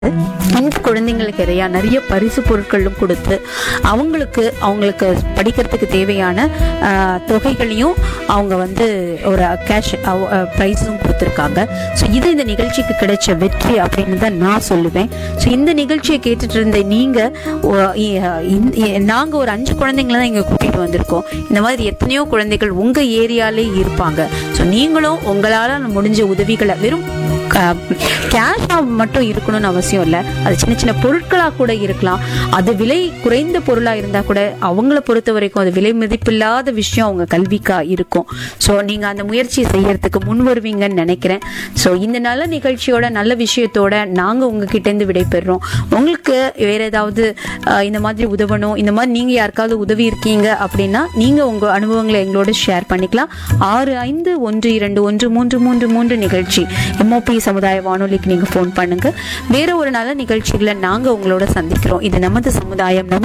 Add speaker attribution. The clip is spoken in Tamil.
Speaker 1: இந்த குழந்தைங்களுக்கு நிறையா நிறைய பரிசு பொருட்களும் கொடுத்து அவங்களுக்கு அவங்களுக்கு படிக்கிறதுக்கு தேவையான ஆஹ், தொகைகளையும் அவங்க வந்து ஒரு கேஷ் ப்ரைஸும் கொடுத்துருக்காங்க ஸோ இது இந்த நிகழ்ச்சிக்கு கிடைச்ச வெற்றி அப்படின்னு தான் நான் சொல்லுவேன் ஸோ இந்த நிகழ்ச்சியை கேட்டுட்டு இருந்த நீங்கள் நாங்கள் ஒரு அஞ்சு குழந்தைங்கள தான் இங்கே கூட்டிகிட்டு வந்திருக்கோம் இந்த மாதிரி எத்தனையோ குழந்தைகள் உங்கள் ஏரியாலே இருப்பாங்க ஸோ நீங்களும் உங்களால் முடிஞ்ச உதவிகளை வெறும் கேஷாக மட்டும் இருக்கணும்னு அவசியம் இல்லை அது சின்ன சின்ன பொருட்களாக கூட இருக்கலாம் அது விலை குறைந்த பொருளாக இருந்தால் கூட அவங்கள பொறுத்த வரைக்கும் அது விலை மதிப்பில்லாத விஷயம் அவங்க கல்விக்கா இருக்கும் ஸோ நீங்கள் அந்த முயற்சியை செய்யறதுக்கு முன் வருவீங்கன்னு நினைக்கிறேன் ஸோ இந்த நல்ல நிகழ்ச்சியோட நல்ல விஷயத்தோட நாங்கள் உங்ககிட்டேருந்து விடைபெறுறோம் உங்களுக்கு வேற ஏதாவது அஹ், இந்த மாதிரி உதவணும் இந்த மாதிரி நீங்கள் யாருக்காவது உதவி இருக்கீங்க அப்படின்னா நீங்கள் உங்கள் அனுபவங்களை எங்களோட ஷேர் பண்ணிக்கலாம் ஆறு ஐந்து ஒன்று இரண்டு ஒன்று மூன்று மூன்று மூன்று நிகழ்ச்சி எம்ஓபி சமுதாய வானொலிக்கு நீங்கள் ஃபோன் பண்ணுங்க வேற ஒரு நல்ல நிகழ்ச்சிகளை நாங்கள் உங்களோட சந்திக்கிறோம் இது நமது சமுதாயம் நம்ம